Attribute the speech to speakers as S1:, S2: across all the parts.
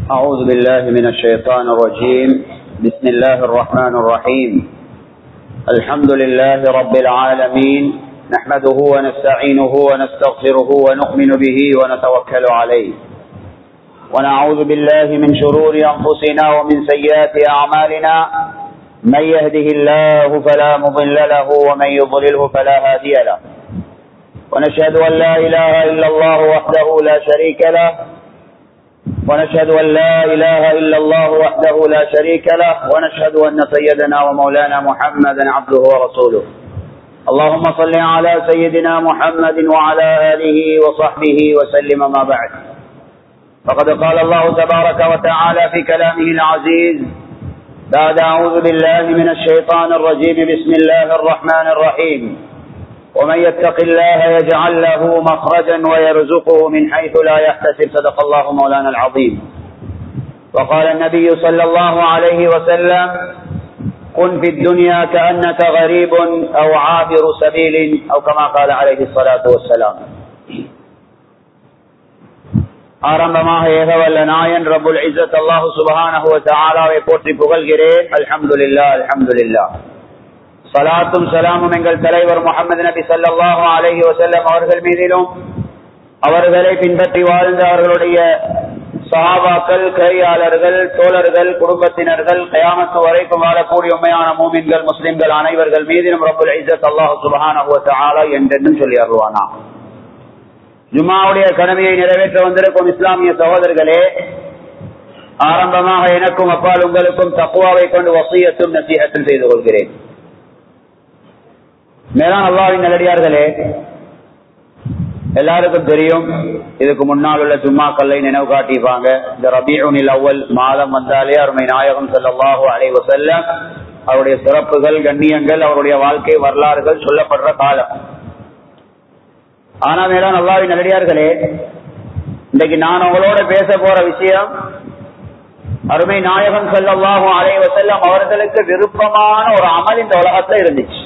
S1: أعوذ بالله من الشيطان الرجيم بسم الله الرحمن الرحيم الحمد لله رب العالمين نحمده ونستعينه ونستغفره ونؤمن به ونتوكل عليه ونعوذ بالله من شرور أنفسنا ومن سيئات أعمالنا من يهده الله فلا مضل له ومن يضلله فلا هادي له ونشهد أن لا إله إلا الله وحده لا شريك له ونشهد أن لا إله إلا الله وحده لا شريك له ونشهد أن سيدنا ومولانا محمدا عبده ورسوله اللهم صل على سيدنا محمد وعلى آله وصحبه وسلم ما بعد فقد قال الله تبارك وتعالى في كلامه العزيز بعد أعوذ بالله من الشيطان الرجيم بسم الله الرحمن الرحيم ومن يتق الله يجعل له مخرجا ويرزقه من حيث لا يحتسب صدق الله مولانا العظيم وقال النبي صلى الله عليه وسلم كن في الدنيا كأنك غريب أو عابر سبيل أو كما قال عليه الصلاة والسلام ஆரம்பமாக ஏகவல்ல நாயன் ரபுல் இசத் அல்லாஹு சுபஹானஹு தஆலாவை போற்றி புகழ்கிறேன் அல்ஹம்துலில்லா அல்ஹம்துலில்லா சலாத்தும் சலாமும் எங்கள் தலைவர் முகமது நபி சல்லாஹு அலஹி வசல்லம் அவர்கள் மீதிலும் அவர்களை பின்பற்றி வாழ்ந்த அவர்களுடைய சஹாபாக்கள் கையாளர்கள் தோழர்கள் குடும்பத்தினர்கள் கயாமத்து வரைக்கும் வாழக்கூடிய உண்மையான மூமின்கள் முஸ்லிம்கள் அனைவர்கள் மீதிலும் ரபுல் ஐசத் அல்லாஹு சுபஹான என்றென்றும் சொல்லி அருவானா ஜுமாவுடைய கடமையை நிறைவேற்ற வந்திருக்கும் இஸ்லாமிய சகோதரர்களே ஆரம்பமாக எனக்கும் அப்பால் உங்களுக்கும் தக்குவாவை கொண்டு வசியத்தும் நசீகத்தும் செய்து கொள்கிறேன் மேலான் அல்லாவின் நல்லடியார்களே எல்லாருக்கும் தெரியும் இதுக்கு முன்னால் உள்ள ஜும்மாக்களை நினைவு காட்டிப்பாங்க இந்த ரபியுனில் அவ்வல் மாதம் வந்தாலே அருமை நாயகம் செல்லவாஹு அலைவ செல்ல அவருடைய சிறப்புகள் கண்ணியங்கள் அவருடைய வாழ்க்கை வரலாறுகள் சொல்லப்படுற காலம் ஆனா மேலான் அல்லாவின் நல்லடியார்களே இன்றைக்கு நான் உங்களோட பேச போற விஷயம் அருமை நாயகம் செல்லவாகும் அலைவ செல்லம் அவர்களுக்கு விருப்பமான ஒரு அமல் இந்த உலகத்துல இருந்துச்சு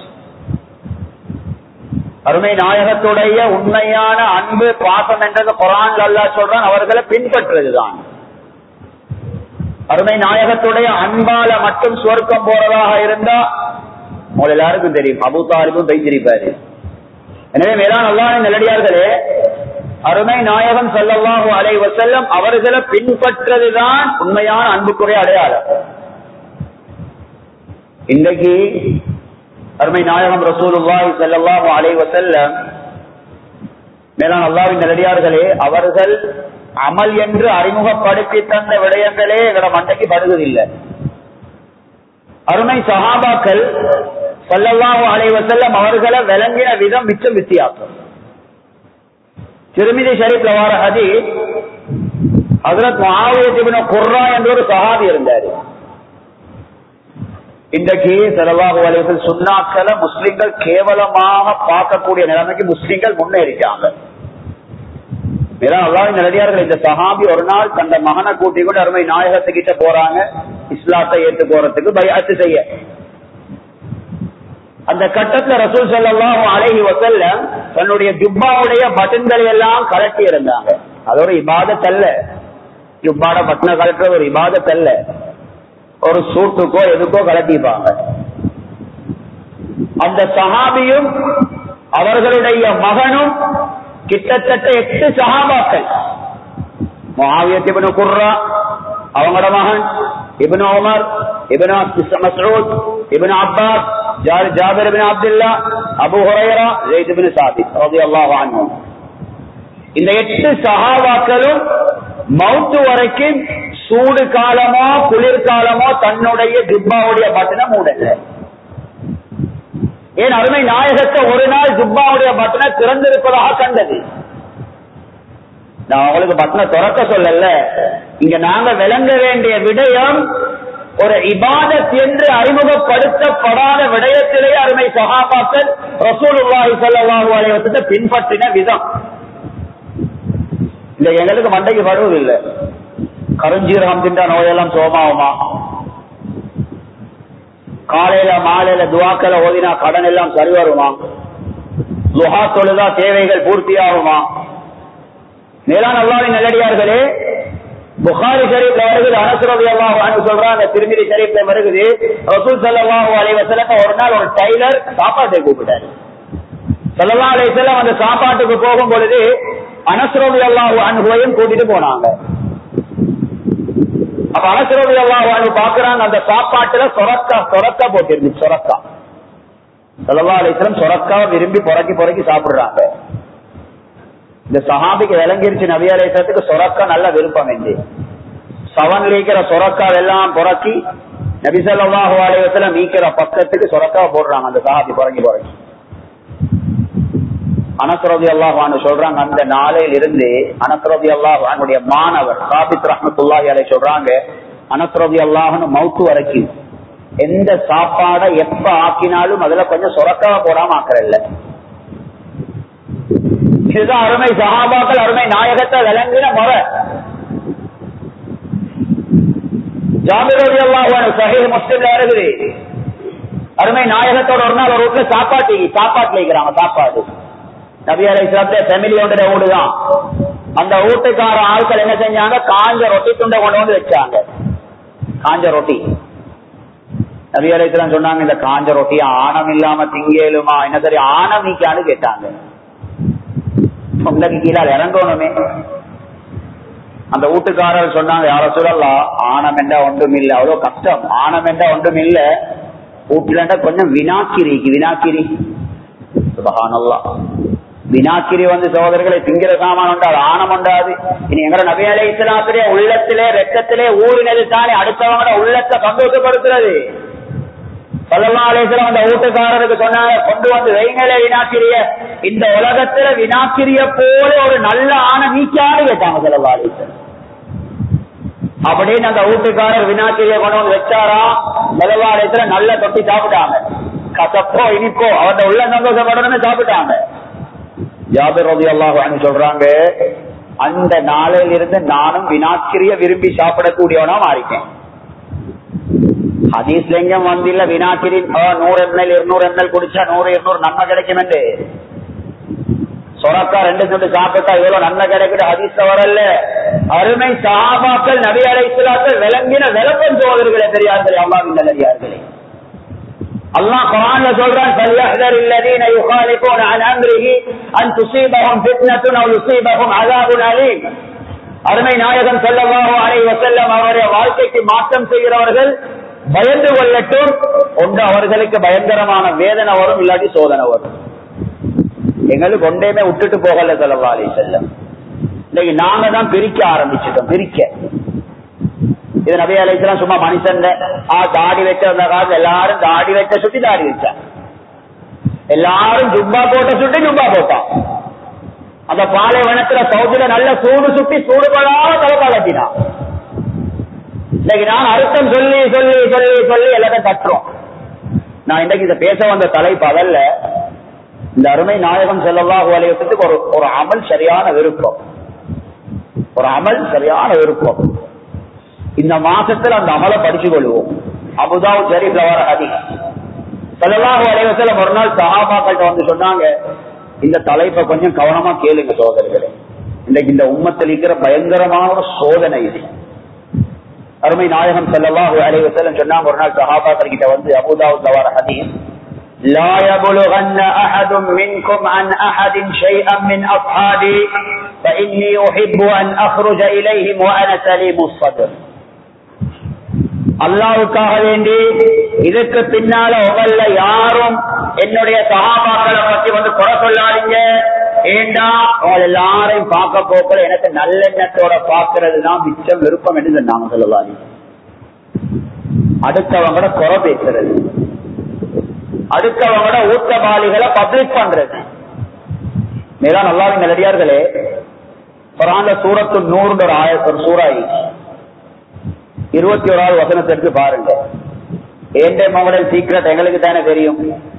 S1: அருமை நாயகத்துடைய உண்மையான அன்பு பாசம் என்றது குரான் அல்லா சொல்றான் அவர்களை பின்பற்றுவதுதான் அருமை நாயகத்துடைய அன்பால மட்டும் சுவர்க்கம் போறதாக இருந்தா உங்க எல்லாருக்கும் தெரியும் அபு தாலிபும் தைத்திருப்பாரு எனவே மேலான அல்லாஹ் நல்லடியார்களே அருமை நாயகம் சல்லல்லாஹு அலை வசல்லம் அவர்களை பின்பற்றதுதான் உண்மையான அன்புக்குரிய அடையாளம் இன்றைக்கு அருமை நாயகம் ரசூலுல்லாஹி ஸல்லல்லாஹு அலைஹி வஸல்லம் மேலான அல்லாஹ்வின் நல்லடியார்களே அவர்கள் அமல் என்று அறிமுகப்படுத்தி தந்த விடயங்களே எங்களோட மண்டைக்கு படுவதில்லை அருமை சஹாபாக்கள் ஸல்லல்லாஹு அலைஹி வஸல்லம் அவர்களை விளங்கின விதம் மிச்சம் வித்தியாசம் திருமிதி ஷரீப்ல வார ஹதீஸ் ஹஜரத் முஆவியத் இப்னு குர்ரா என்ற ஒரு சஹாபி இருந்தாரு இன்றைக்கு செலவாக வலைகள் சுண்ணாக்களை முஸ்லிம்கள் கேவலமாக பார்க்கக்கூடிய நிலைமைக்கு முஸ்லிம்கள் முன்னேறிட்டாங்க நல்லடியார்கள் இந்த சஹாபி ஒரு நாள் தந்த மகனை கூட்டி கொண்டு அருமை நாயகத்துக்கிட்ட போறாங்க இஸ்லாத்தை ஏற்று போறதுக்கு பயாத்து செய்ய அந்த கட்டத்துல ரசூல் செல்லாம் அழகி வசல்ல தன்னுடைய ஜுப்பாவுடைய பட்டன்களை எல்லாம் கலட்டி இருந்தாங்க அது ஒரு இபாதத்தல்ல ஜுப்பாட பட்டனை கலட்டுற ஒரு இபாதத்தல்ல ஒரு சூட்டுக்கோ எதுக்கோ கலட்டிப்பாங்க அந்த சஹாபியும் அவர்களுடைய மகனும் கிட்டத்தட்ட எட்டு சஹாபாக்கள் மகாவியத் இபனு குர்ரா அவங்களோட மகன் Ibn Umar Ibn Masood Ibn Abbas Jabir ibn Abdullah Abu Hurairah Zaid ibn Thabit ரலியல்லாஹு அன்ஹு இந்த எட்டு சஹாபாக்களும் மவுத்து வரைக்கும் சூடு காலமோ குளிர்காலமோ தன்னுடைய ஜுப்பாவுடைய பட்டனை மூடல ஏன் அருமை நாயகத்தை ஒரு நாள் ஜுப்பாவுடைய பட்டனை திறந்திருப்பதாக கண்டது நான் உங்களுக்கு பட்டனை திறக்க சொல்லல இங்க நாங்க விளங்க வேண்டிய விடயம் ஒரு இபாதத் என்று அறிமுகப்படுத்தப்படாத விடயத்திலே அருமை சகாபாக்கள் ரசூலுல்லாஹி ஸல்லல்லாஹு அலைஹி வஸல்லம் பின்பற்றின விதம் இந்த எங்களுக்கு மண்டைக்கு வருவதில்லை கருஞ்சீரகம் தின்ற நோயெல்லாம் சோமாவுமா காலையில மாலையில துவாக்களை ஓதினா கடன் எல்லாம் சரி வருமா லுஹா தொழுதா தேவைகள் பூர்த்தியாகுமா மேலான அல்லாவின் நல்லடியார்களே புகாரி ஷரீப்ல வருகிறது அனசுரவி அல்லாஹ் சொல்றாங்க திருமிதி ஷரீப்ல வருகிறது ரசூல் சல்லாஹூ அலைவசலத்தை ஒரு நாள் ஒரு டைலர் சாப்பாட்டை கூப்பிட்டாரு சல்லா அலைவசலம் அந்த சாப்பாட்டுக்கு போகும் பொழுது அனசுரவி அல்லாஹு அனுபவையும் கூட்டிட்டு போனாங்க அப்ப அனசுரவி அல்லாஹு அனு பாக்குறாங்க அந்த சாப்பாட்டுல சொரக்கா சொரக்கா போட்டிருந்து சொரக்கா சல்லா அலிஸ்லம் சொரக்காவை விரும்பி புறக்கி புறக்கி சாப்பிடுறாங்க இந்த சஹாபிக்கு விளங்கிருச்சு நபி அலிஸ்லத்துக்கு சொரக்கா நல்ல விருப்பம் என்று சவன் இருக்கிற சொரக்காவை எல்லாம் புறக்கி நபி சொல்லாஹு அலைவத்துல மீக்கிற பக்கத்துக்கு சொரக்காவை போடுறாங்க அந்த சஹாபி புறக்கி புறக்கி அனசரதி அல்லாஹானு சொல்றாங்க அந்த நாளையில இருந்து அனசரதி அல்லாஹானுடைய மாணவர் சாபித் ரஹமத்துல்லாஹி அலை சொல்றாங்க அனசரதி அல்லாஹனு மவுத்து வரைக்கும் எந்த சாப்பாடை எப்ப ஆக்கினாலும் அதுல கொஞ்சம் சொரக்காவ போடாம ஆக்கறல்ல இதுதான் அருமை சகாபாக்கள் அருமை நாயகத்தை விளங்கின முறை ஜாமிரோதி அல்லாஹ் சஹி முஸ்லிம்ல இருக்குது அருமை நாயகத்தோட ஒரு நாள் ஒரு வீட்டுல சாப்பாட்டு சாப்பாட்டுல இருக்கிறாங்க சாப்பாடு நபி அலை ஃபேமிலியோட வீடு தான் அந்த வீட்டுக்கார ஆட்கள் என்ன செஞ்சாங்க காஞ்ச ரொட்டி துண்டை கொண்டு வந்து வச்சாங்க காஞ்ச ரொட்டி நபி அலைத்தலாம் சொன்னாங்க இந்த காஞ்ச ரொட்டி ஆணம் இல்லாம திங்கேலுமா என்ன சரி ஆணம் நீக்கான்னு கேட்டாங்க உங்களுக்கு கீழே இறங்கணுமே அந்த வீட்டுக்காரர் சொன்னாங்க யார சொல்லலாம் ஆணம் என்றா ஒன்றும் இல்லை அவ்வளவு கஷ்டம் ஆணம் என்றா ஒன்றும் இல்ல வீட்டுல கொஞ்சம் வினாக்கிரி வினாக்கிரி சுபஹானல்லா வினாக்கிரி வந்து சகோதரர்களை திங்கிற சாமான் உண்டாது ஆணம் உண்டாது இனி எங்கட நபி அலை இஸ்லாத்திலே உள்ளத்திலே ரத்தத்திலே ஊறினது தானே அடுத்தவங்களோட உள்ளத்தை சந்தோஷப்படுத்துறது சொல்லலாம் அலேசலம் அந்த வீட்டுக்காரருக்கு சொன்னாங்க கொண்டு வந்து வைங்களே வினாக்கிரிய இந்த உலகத்துல வினாக்கிரிய போல ஒரு நல்ல ஆண நீக்காது கேட்டாங்க சொல்லலாம் அலேசலம் அப்படின்னு அந்த வீட்டுக்காரர் வினாக்கிரிய கொண்டு வந்து வச்சாரா செலவாலயத்துல நல்ல தொட்டி சாப்பிட்டாங்க கசப்போ இனிப்போ அவரோட உள்ள சந்தோஷப்படணும்னு சாப்பிட்டாங்க ஜாபிர் ரவி அல்லாஹ் சொல்றாங்க அந்த நாளையில இருந்து நானும் வினாக்கிரிய விரும்பி சாப்பிடக்கூடியவனா மாறிட்டேன் ஹதீஸ்ல எங்கும் வந்தில்ல வினாக்கிரி நூறு எம்எல் இருநூறு எம்எல் குடிச்சா நூறு இருநூறு நன்மை கிடைக்கும் என்று சொரக்கா ரெண்டு சொட்டு சாப்பிட்டா இவ்வளவு நன்மை கிடைக்கிற ஹதீஸ்ல வரல அருமை சாபாக்கள் நபி அலை இஸ்லாக்கள் விளங்கின விளக்கம் சோதர்களே பெரியார்களே அம்மாவின் நல்லடியார்களே அல்லாஹ் குரான்ல சொல்றான் فليحذر الذين يخالفون عن امره ان تصيبهم فتنه او يصيبهم عذاب اليم அருமை நாயகம் ஸல்லல்லாஹு அலைஹி வஸல்லம் அவருடைய வாழ்க்கைக்கு மாற்றம் செய்கிறவர்கள் பயந்து கொள்ளட்டும் ஒன்று அவர்களுக்கு பயங்கரமான வேதனை வரும் இல்லாட்டி சோதனை வரும் எங்களுக்கு ஒன்றையுமே விட்டுட்டு போகல ஸல்லல்லாஹு அலைஹி வஸல்லம் இன்னைக்கு நாங்க தான் பிரிக்க ஆரம்பிச்சிட்டோம் பிரிக்க இது நபி அலைக்கலாம் சும்மா மனுஷன் தாடி வச்ச அந்த காலத்துல எல்லாரும் தாடி வச்ச சுட்டி தாடி வச்சான் எல்லாரும் ஜுப்பா போட்ட சுட்டி ஜுப்பா போட்டான் அந்த பாலைவனத்துல சவுதியில நல்ல சூடு சுட்டி சூடு படாம தலப்பா கட்டினான் இன்னைக்கு நான் அர்த்தம் சொல்லி சொல்லி சொல்லி சொல்லி எல்லாத்தையும் கட்டுறோம் நான் இன்னைக்கு இதை பேச வந்த தலைப்பு அதல்ல இந்த அருமை நாயகம் செல்லவாக வலையத்துக்கு ஒரு ஒரு அமல் சரியான விருப்பம் ஒரு அமல் சரியான விருப்பம் இந்த மாசத்துல அந்த அமலை படிச்சு கொள்வோம் அபுதாவு ஷரீஃப்ல வர ஹதி செல்லவாக வலைவசல ஒரு நாள் சஹாபாக்கள்கிட்ட வந்து சொன்னாங்க இந்த தலைப்பை கொஞ்சம் கவனமா கேளுங்க சோதரர்களே இன்னைக்கு இந்த உம்மத்தில் இருக்கிற பயங்கரமான ஒரு சோதனை இது அருமை நாயகம் செல்லவாஹு அலைவசலம் சொன்னாங்க ஒரு நாள் சஹாபாக்கள் கிட்ட வந்து அபுதாவு வர ஹதீஸ் لا يبلغن أحد منكم عن أحد شيئا من أصحابي فإني أحب أن أخرج إليهم وأنا سليم الصدر அல்லாவுக்காக வேண்டி இதுக்கு பின்னால உங்கள யாரும் என்னுடைய சகாபாக்களை பத்தி வந்து குறை சொல்லாதீங்க ஏண்டா அவள் எல்லாரையும் பார்க்க போக்கல எனக்கு நல்லெண்ணத்தோட பாக்குறது தான் மிச்சம் விருப்பம் என்று சொன்னாங்க சொல்லலாதி அடுத்தவங்களோட குறை பேசுறது அடுத்தவங்களோட ஊத்தபாலிகளை பப்ளிக் பண்றது மேலாம் நல்லாவின் நல்லடியார்களே குரான்ல சூரத்து நூறு ஒரு ஆய ஒரு சூறாயி இருபத்தி ஓராவது வசனத்திற்கு பாருங்க ஏண்டே மகனின் சீக்கிரட் எங்களுக்கு தானே தெரியும்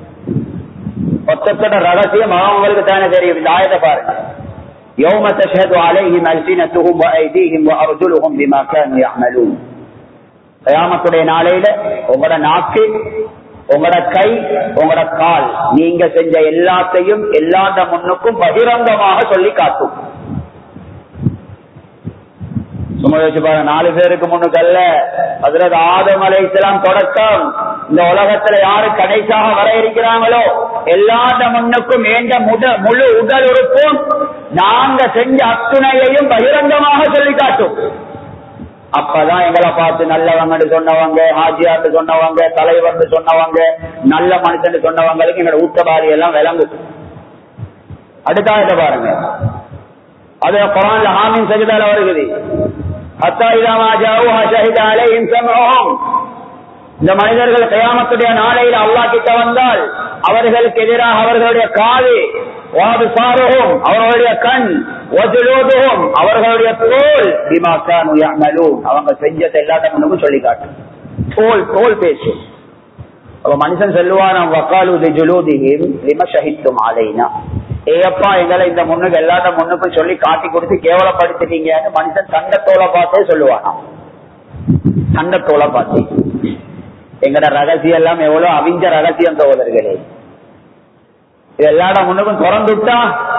S1: மொத்தத்தோட ரகசியம் அவங்களுக்கு தானே தெரியும் இந்த ஆயத்தை பாருங்க يوم تشهد عليهم ألسنتهم وأيديهم وأرجلهم بما كانوا يعملون கயாமத்துடைய நாளையில உங்களோட நாக்கு உங்களோட கை உங்களோட கால் நீங்க செஞ்ச எல்லாத்தையும் எல்லாத்த முன்னுக்கும் பகிரங்கமாக சொல்லி காட்டும் சும்மா யோசிச்சு பாருங்க நாலு பேருக்கு முன்னுக்கல்ல அதுல ஆதம் அலைசலாம் தொடக்கம் இந்த உலகத்துல யாரு கடைசியாக வர இருக்கிறாங்களோ எல்லாத்த முன்னுக்கும் ஏந்த முட முழு உடல் உறுப்பும் நாங்க செஞ்ச அத்துணையையும் பகிரங்கமாக சொல்லி காட்டும் அப்பதான் எங்களை பார்த்து நல்லவங்கன்னு சொன்னவங்க ஹாஜியார்னு சொன்னவங்க தலைவர்னு சொன்னவங்க நல்ல மனுஷன் சொன்னவங்களுக்கு எங்களோட ஊட்டபாரி எல்லாம் விளங்கும் அடுத்த பாருங்க அது குரான்ல ஹாமின் சஜிதால வருகிறது ஹத்தா இதாமா ஜாவுஹா ஷஹித அலைஹிம் சம்உஹும் இந்த மனிதர்கள் கயாமத்துடைய நாளையில் அல்லாஹ் கிட்ட வந்தால் அவர்களுக்கு எதிராக அவர்களுடைய காது வாது சாருகும் அவர்களுடைய கண் ஒதுலோதுகும் அவர்களுடைய தோல் பிமாக்கான் உயர்மலும் அவங்க செஞ்சதை எல்லாத்த முன்னுக்கும் சொல்லி காட்டும் தோல் தோல் பேசும் அப்ப மனுஷன் சொல்லுவான் வக்காலு ஜுலூதிஹிம் லிம ஷஹித்தும் அலைனா ஏப்பா எங்களை இந்த முன்னுக்கு எல்லாத்த முன்னுக்கும் சொல்லி காட்டி கொடுத்து கேவலப்படுத்திட்டீங்கன்னு மனுஷன் சண்டத்தோலை பார்த்தே சொல்லுவானாம் சண்டத்தோலை பார்த்து எங்கட ரகசியம் எல்லாம் எவ்வளவு அவிஞ்ச ரகசியம் சகோதரர்களே இது எல்லாட முன்னுக்கும் திறந்துட்டா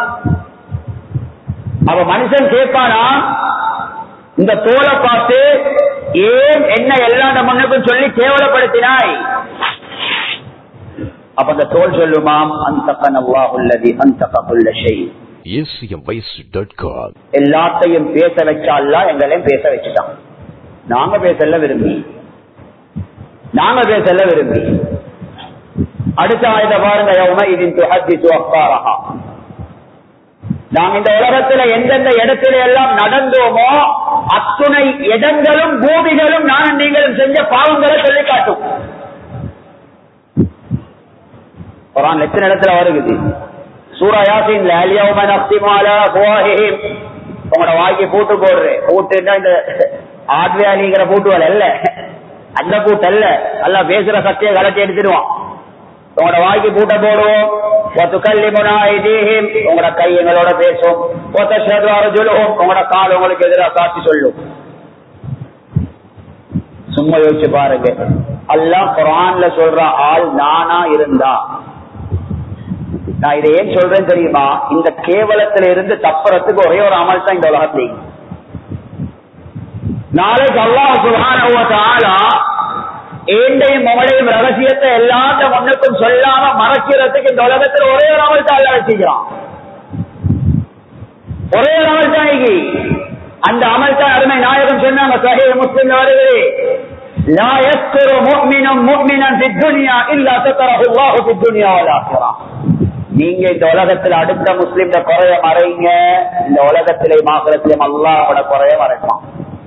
S1: அவ மனுஷன் கேட்பானா இந்த தோலை பார்த்து ஏன் என்ன எல்லாட முன்னுக்கும் சொல்லி கேவலப்படுத்தினாய் அப்ப அந்த தோல் சொல்லுமாம் அந்த கனவாஹுல்லதி அந்த கபுல்ல செய்
S2: acmvoice.com
S1: எல்லாத்தையும் பேச வச்சால எங்களையும் பேச வச்சுட்டான் நாங்க பேசல விரும்பி நாங்க பேசல விரும்பி அடுத்த ஆயுத பாருங்க யௌம இதின் துஹத்திசு அக்பாரஹா நாங்க இந்த உலகத்துல எந்தெந்த இடத்துல எல்லாம் நடந்தோமோ அத்துணை இடங்களும் பூமிகளும் நானும் நீங்களும் செஞ்ச பாவங்களை சொல்லி காட்டும் குரான் எத்தனை இடத்துல வருகுது சூரா யாசின்ல அலியௌம நக்திமு அலா அஃப்வாஹிஹிம் உங்களோட வாய்க்கு பூட்டு போடுறேன் பூட்டுன்னா இந்த ஆட்வேலிங்கிற பூட்டு வலை அல்ல அந்த பூட்டு அல்ல அல்ல பேசுற சத்திய கலட்டி எடுத்துடுவான் உங்களோட வாய்க்கு பூட்ட போடுவோம் ஒத்துக்கல்லிமுனா ஐதீஹிம் உங்களோட கை எங்களோட பேசும் ஒத்தஷது அர்ஜுலுஹும் உங்களோட கால் உங்களுக்கு எதிராக காட்சி சொல்லும் சும்மா யோசிச்சு பாருங்க அல்லாஹ் குரான்ல சொல்ற ஆள் நானா இருந்தா நான் இதை ஏன் சொல்றேன் தெரியுமா இந்த கேவலத்தில இருந்து தப்புறதுக்கு ஒரே ஒரு அமல் தான் இந்த உலகத்தை நாளைக்கு அல்லாஹ் சுகான ஏண்டையும் உங்களையும் ரகசியத்தை எல்லாத்த முன்னுக்கும் சொல்லாம மறைக்கிறதுக்கு இந்த உலகத்துல ஒரே ஒரு அமல் தான் அல்ல வச்சுக்கிறான் ஒரே ஒரு அமல் தான் இன்னைக்கு. அந்த அமல் தான் அருமை நாயகம் சொன்னாங்க சஹீஹ் முஸ்லிம் வருகிறது لا يذكر مؤمن مؤمنا في الدنيا الا ستره الله في الدنيا والاخره நீங்க இந்த உலகத்துல அடுத்த முஸ்லிம் குறைய மறைங்க இந்த உலகத்திலே மாத்திரத்திலும் அல்லாஹோட குறைய மறைப்பான்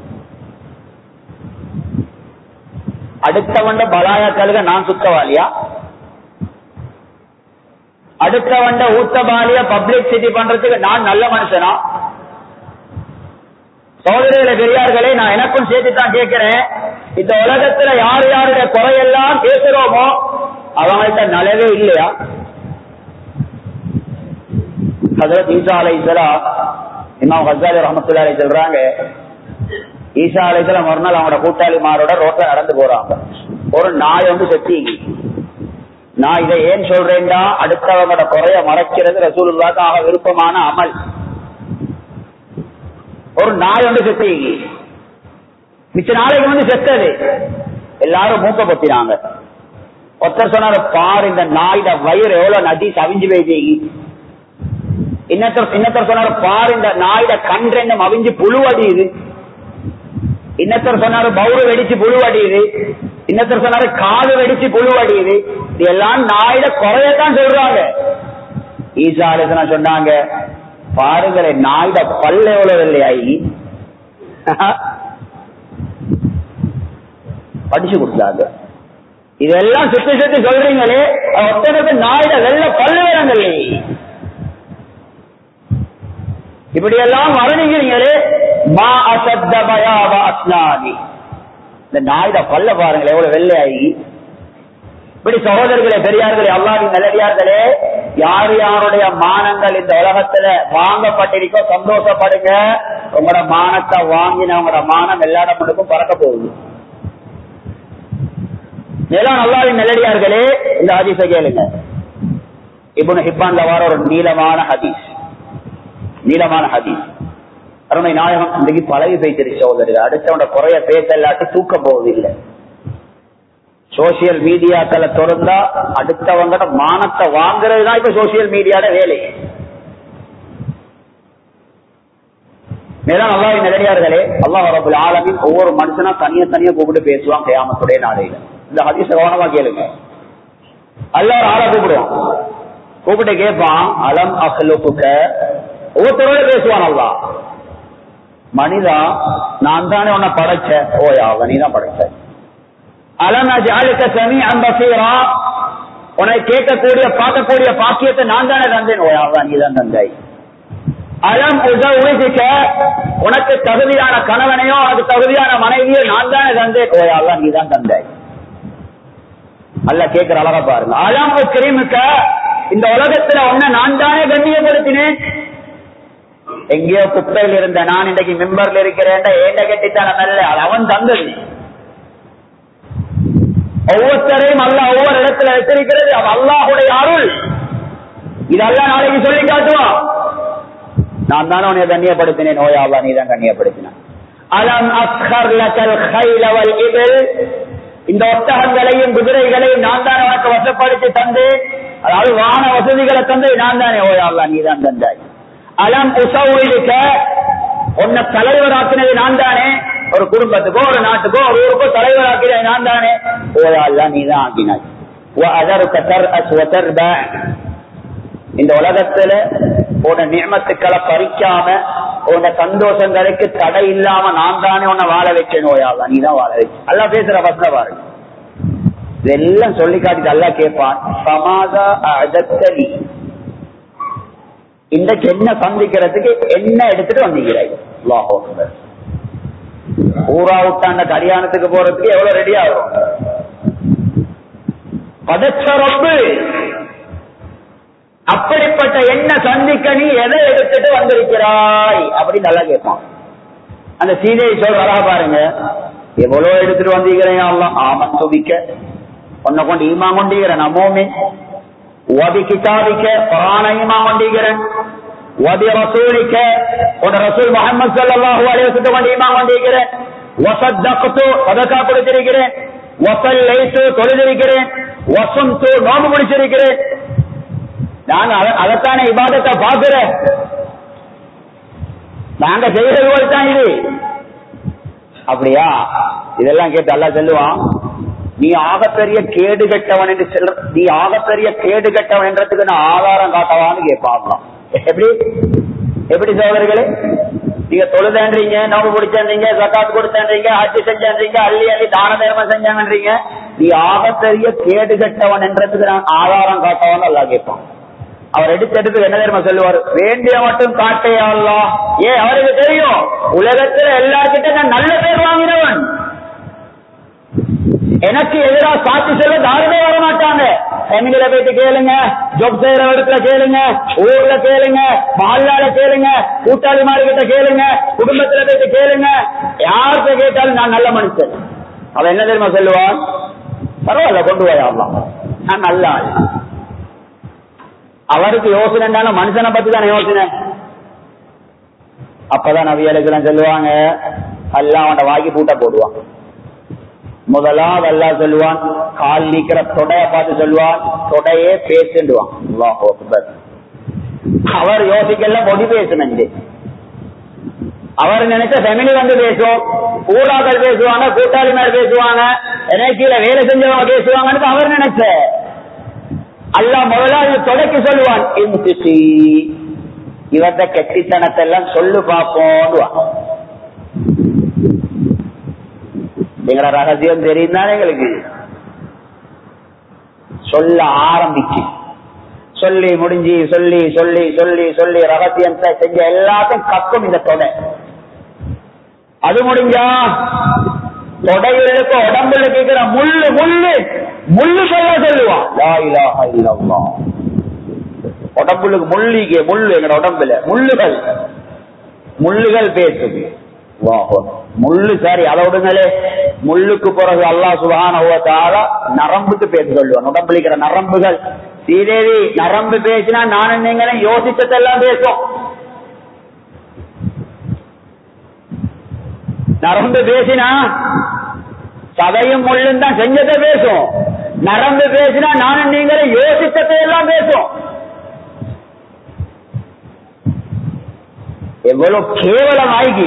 S1: அடுத்தவண்ட பலாய கழுக நான் சுத்தவாளியா அடுத்தவண்ட ஊத்தபாலிய பப்ளிக் சிட்டி பண்றதுக்கு நான் நல்ல மனுஷனா சோதரிகளை பெரியார்களே நான் எனக்கும் சேர்த்து தான் கேட்கிறேன் இந்த உலகத்துல யார் யாருடைய குறையெல்லாம் பேசுறோமோ அவங்கள்ட்ட நலவே இல்லையா ஹசரத் ஈசா அலைசலாம் இமாம் ஹசாலி ரஹமத்துல்லாஹி சொல்றாங்க ஈசா அலைசலாம் மறுநாள் அவங்களோட கூட்டாளிமாரோட ரோட்ல நடந்து போறாங்க ஒரு நாய் வந்து செத்தீங்க நான் இதை ஏன் சொல்றேன்டா அடுத்தவங்களோட குறைய மறைக்கிறது ரசூலுல்லாக்காக விருப்பமான அமல் ஒரு நாய் வந்து செத்தீங்க மிச்ச நாளைக்கு வந்து செத்தது எல்லாரும் மூக்க பொத்தினாங்க ஒருத்தர் சொன்னாரு பாரு இந்த நாயோட வயிறு எவ்வளவு நதி சவிஞ்சு போயிட்டீங்க இன்னத்தர் இன்னத்தர் சொன்னாரு பாரு இந்த நாயோட கண் ரெண்டும் அவிஞ்சு புழு அடியுது இன்னத்தர் சொன்னாரு பவுரு வெடிச்சு புழு அடியுது இன்னத்தர் சொன்னாரு காது வெடிச்சு புழு அடியுது இது எல்லாம் நாயோட குறையத்தான் சொல்றாங்க ஈசா ஆலோசனை சொன்னாங்க பாருங்களேன் நாயோட பல்லு எவ்வளவு இல்லையாயி படிச்சு கொடுத்தாங்க இதெல்லாம் சுத்தி சுத்தி சொல்றீங்களே ஒருத்தனுக்கு நாயோட வெள்ள பல்லு வேறங்களே இப்படி எல்லாம் வர்ணிக்கிறீங்களே மா அசத்த பயாப அஸ்னாதி இந்த நாயுட பல்ல பாருங்களேன் எவ்வளவு வெள்ளையாகி இப்படி சகோதரர்களே பெரியார்களே அல்லாவின் நல்லடியார்களே யார் யாருடைய மானங்கள் இந்த உலகத்துல வாங்கப்பட்டிருக்கோ சந்தோஷப்படுங்க உங்களோட மானத்தை வாங்கினவங்களோட மானம் எல்லா இடமுக்கும் பறக்க போகுது மேலும் அல்லாவின் நல்லடியார்களே இந்த ஹதீஸை கேளுங்க இப்னு ஹிப்பான்ல வர ஒரு நீளமான ஹதீஸ் நீளமான ஹதீஸ் அருமை நாயகம் இன்றைக்கு பழகி பேசிருச்சு சோதரிகள் அடுத்தவன குறைய பேச இல்லாட்டி தூக்க போவதில்லை சோசியல் மீடியாக்களை திறந்தா அடுத்தவங்க மானத்தை வாங்குறது தான் இப்ப சோசியல் மீடியாட வேலை மேலும் அல்லாஹ் நிலையார்களே அல்லாஹ் ரபுல் ஆலமின் ஒவ்வொரு மனுஷனா தனியா தனியா கூப்பிட்டு பேசுவான் கயாமத்துடைய நாளையில இந்த ஹதீஸ கவனமா கேளுங்க அல்லாஹ் ஆளை கூப்பிடுவான் கூப்பிட்டு கேட்பான் அலம் அஹ்லுக்குக்க ஒவ்வொருத்தரோட பேசுவான் அல்லாஹ் மனிதா நான் தானே உன்னை படைச்சேன் ஓயா நீ தான் படைச்ச அலம் அஜாலுக்க சமி அம்பசீரா உன்னை கேட்கக்கூடிய பார்க்கக்கூடிய பாக்கியத்தை நான் தானே தந்தேன் ஓயா நீ தான் தந்தாய் அலம் உதவிக்க உனக்கு தகுதியான கணவனையோ உனக்கு தகுதியான மனைவியோ நான் தானே தந்தேன் ஓயா நீ தான் தந்தாய் அல்ல கேட்கிற அழகா பாருங்க அலம் கிரீமுக்க இந்த உலகத்துல உன்னை நான் தானே கண்ணியப்படுத்தினேன் எங்கேயோ குப்பையில் இருந்த நான் இன்றைக்கு மெம்பர்ல இருக்கிறேன் ஏண்ட கட்டித்தான நல்ல அது அவன் தந்தது ஒவ்வொருத்தரையும் அல்ல ஒவ்வொரு இடத்துல வச்சிருக்கிறது அவன் அல்லாஹுடைய அருள் இதெல்லாம் நாளைக்கு சொல்லி காட்டுவான் நான் தானே உன்னை கண்ணியப்படுத்தினேன் நோயாவா நீ தான் கண்ணியப்படுத்தினான் அலம் அஸ்ஹர் லக்கல் கைல வல் இபில் இந்த ஒட்டகங்களையும் குதிரைகளையும் நான் தானே உனக்கு வசப்படுத்தி தந்து அதாவது வாகன வசதிகளை தந்து நான் தானே ஓயாவா நீ தான் தந்தாய் அலம் உசவுக்க உன்னை தலைவராக்கினது நான் தானே ஒரு குடும்பத்துக்கோ ஒரு நாட்டுக்கோ ஒரு ஊருக்கோ தலைவராக்கினது நான் தானே ஓயாள்லா நீ தான் ஆக்கினாய் இந்த உலகத்துல உன நியமத்துக்களை பறிக்காம உன சந்தோஷங்களுக்கு தடை இல்லாம நான் தானே உன்னை வாழ வச்சேன் நோயாவா நீ தான் வாழ வச்ச அல்லா பேசுற பஸ்ல பாருங்க இதெல்லாம் சொல்லி காட்டிட்டு அல்லா கேட்பான் சமாதா அதத்தலி இன்றைக்கு என்ன சந்திக்கிறதுக்கு என்ன எடுத்துட்டு வந்திருக்கிறாய் ஊரா விட்டாண்ட கல்யாணத்துக்கு போறதுக்கு எவ்வளவு ரெடி ஆகும் பதச்ச ரொம்ப அப்படிப்பட்ட என்ன சந்திக்க நீ எதை எடுத்துட்டு வந்திருக்கிறாய் அப்படின்னு நல்லா கேட்பான் அந்த சீதையை சொல் வரா பாருங்க எவ்வளவு எடுத்துட்டு வந்திருக்கிறேன் ஆமன் துபிக்க உன்னை கொண்டு ஈமா கொண்டிருக்கிறேன் நம்மோமே வபி கிதாபிக்க குரானையுமா கொண்டிருக்கிறேன் வபி ரசூலிக்க உன் ரசூல் முகமது சல்லாஹூ அலைவசத்தை கொண்டு ஈமா கொண்டிருக்கிறேன் வசத்தகத்து சதக்கா கொடுத்திருக்கிறேன் வசல் லைத்து தொழுதிருக்கிறேன் வசந்து நோம்பு முடிச்சிருக்கிறேன் நான் அதைத்தானே இபாதத்தை பார்க்கிறேன் நாங்க செய்யறது போல் தான் இது அப்படியா இதெல்லாம் கேட்டு அல்லா சொல்லுவான் நீ ஆகப்பெரிய கேடு கட்டவன் என்று சொல்ற நீ ஆகப்பெரிய கேடு கட்டவன் என்றதுக்கு நான் ஆதாரம் காட்டவான்னு கேட்பாங்களாம் எப்படி எப்படி சோதர்களே நீங்க தொழுதன்றீங்க நோம்பு பிடிச்சன்றீங்க சக்காத்து கொடுத்தன்றீங்க ஆட்சி செஞ்சன்றீங்க அள்ளி அள்ளி தான தர்மம் செஞ்சாங்கன்றீங்க நீ ஆகப்பெரிய கேடு கட்டவன் என்றதுக்கு நான் ஆதாரம் காட்டவான்னு அல்லா கேட்பான் அவர் எடுத்து எடுத்து என்ன தெரியுமா சொல்லுவார் வேண்டிய மட்டும் காட்டையாளா ஏ அவருக்கு தெரியும் உலகத்துல எல்லா கிட்ட நான் நல்ல பேர் வாங்கினவன் எனக்கு எதிராக சாட்சி சொல்ல யாருமே வர மாட்டாங்க ஃபேமிலியில போயிட்டு கேளுங்க ஜொப் செய்யற இடத்துல கேளுங்க ஊர்ல கேளுங்க மஹல்லால கேளுங்க கூட்டாளி மாதிரி கிட்ட கேளுங்க குடும்பத்துல போயிட்டு கேளுங்க யார்கிட்ட கேட்டாலும் நான் நல்ல மனுஷன் அவன் என்ன தெரியுமா சொல்லுவான் பரவாயில்ல கொண்டு போயாடலாம் நான் நல்ல ஆள் அவருக்கு யோசனை மனுஷனை பத்தி தானே யோசனை அப்பதான் நவியலுக்கு சொல்லுவாங்க எல்லாம் அவன் வாங்கி பூட்ட போடுவான் முதலாவது அல்லா சொல்லுவான் கால் நீக்கிற தொடைய பார்த்து சொல்லுவான் தொடையே பேசுவான் அவர் யோசிக்கல பொடி பேசணும் அவர் நினைச்ச ஃபேமிலி வந்து பேசும் ஊராக்கள் பேசுவாங்க கூட்டாளி மேல பேசுவாங்க எனக்கு வேலை செஞ்சவங்க பேசுவாங்கன்னு அவர் நினைச்ச அல்லா முதலாவது தொடக்கி சொல்லுவான் இவர்த கெட்டித்தனத்தை எல்லாம் சொல்லு பார்ப்போம் எங்களோட ரகசியம் தெரியும் தானே எங்களுக்கு சொல்ல ஆரம்பிச்சு சொல்லி முடிஞ்சு சொல்லி சொல்லி சொல்லி சொல்லி ரகசியத்தை செஞ்ச எல்லாத்தையும் கக்கும் இந்த தொடை அது முடிஞ்சா தொடையுள்ளுக்கு உடம்புல கேட்கிற முள்ளு முள்ளு முள்ளு சொல்ல சொல்லுவான் லா இலாஹ இல்லல்லாஹ் உடம்புலுக்கு முள்ளிக்கு முள்ளு எங்க உடம்புல முள்ளுகள் முள்ளுகள் பேசுது முள்ளு சரி அதை விடுங்களே முள்ளுக்கு பிறகு அல்லா சுபான நரம்புக்கு பேச சொல்லுவான் உடம்புல இருக்கிற நரம்புகள் ஸ்ரீதேவி நரம்பு பேசினா நான் நீங்களும் யோசிச்சதெல்லாம் பேசும் நரம்பு பேசினா சதையும் முள்ளும் தான் செஞ்சதை பேசும் நரம்பு பேசினா நானும் நீங்களும் யோசித்ததை எல்லாம் பேசும் எவ்வளவு கேவலம் ஆகி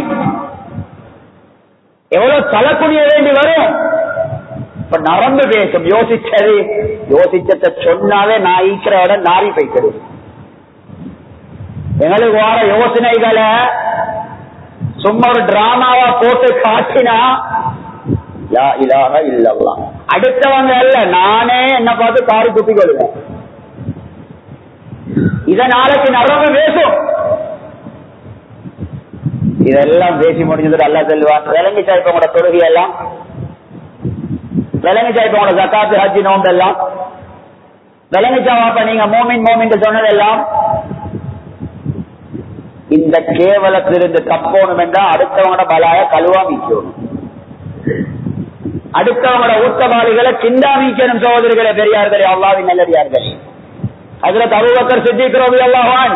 S1: எவ்வளவு தலை குனிய வேண்டி வரும் இப்ப நரம்பு பேசும் யோசிச்சது யோசிச்சத சொன்னாவே நான் ஈக்கிற இடம் நாரி போய்க்கிறது எங்களுக்கு வர யோசனைகளை சும்மா ஒரு டிராமாவா போட்டு காட்டினா யா இலாக இல்லல்லாம் அடுத்தவங்க அல்ல நானே என்ன பார்த்து காரி குத்தி கொள்வேன் இத நாளைக்கு நரம்பு பேசும் இதெல்லாம் பேசி முடிஞ்சது அல்ல செல்வான் விளங்கிச்சா இப்ப உங்களோட தொழுகை எல்லாம் விளங்கிச்சா இப்ப உங்களோட ஜக்காத்து ஹஜ்ஜி நோம்பு எல்லாம் விளங்கிச்சா வாப்ப நீங்க மோமின் மோமின் சொன்னதெல்லாம் இந்த கேவலத்திலிருந்து தப்போணும் என்றால் அடுத்தவங்களோட பலாய கழுவா மீக்கணும் அடுத்தவங்களோட ஊத்தவாளிகளை சிந்தாமிக்கணும் சகோதரிகளே பெரியார்களே அல்லாவின் நல்லடியார்களே அதுல தபுபக்கர் சித்திக்கிறது அல்லாஹான்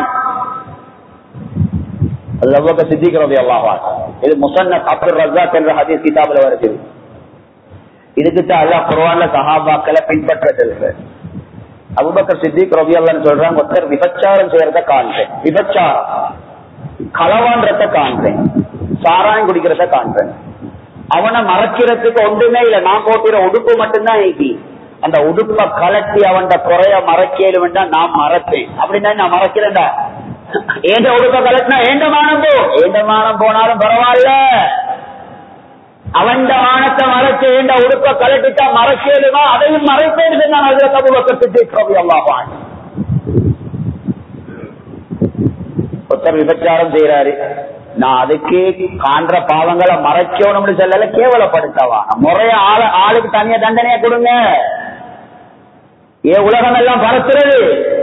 S1: அல்லாஹ் சித்திக்கிறது அல்லாஹான் இது முசன்னத் அப்துல் ரஜாக் என்ற ஹதீஸ் கிதாபில் வருது இதுக்கு அல்லாஹ் குர்ஆன்ல சஹாபாக்களை பின்பற்ற சொல்ற அபுபக்கர் சித்திக் ரவி அல்லான்னு சொல்றாங்க ஒருத்தர் விபச்சாரம் செய்யறத காண்றேன் விபச்சாரம் களவான்றத காண்றேன் சாராயம் குடிக்கிறத காண்றேன் அவனை மறைக்கிறதுக்கு ஒன்றுமே இல்ல நான் போட்டிற உடுப்பு மட்டும்தான் ஏகி அந்த உடுப்ப கலட்டி அவன் குறைய மறைக்கலும்டா நான் மறைப்பேன் அப்படின்னா நான் மறைக்கிறேன்டா ஏண்ட உடுப்ப கலட்டினா ஏண்ட மானம் போ ஏண்ட மானம் போனாலும் பரவாயில்ல அவன் மானத்தை மறைச்சு ஏண்ட உடுப்ப கலட்டிட்டா மறைக்கலுமா அதையும் மறைப்பேன் நான் அதுல கபுபக்கத்து கவி அல்லாவான் ஒருத்தர் விபச்சாரம் செய்யறாரு நான் அதுக்கு காண்ற பாவங்களை மறைக்கணும்னு சொல்லல கேவலப்படுத்தவா முறைய ஆளு ஆளுக்கு தனியா தண்டனையை கொடுங்க ஏ உலகம் எல்லாம் பரத்துறது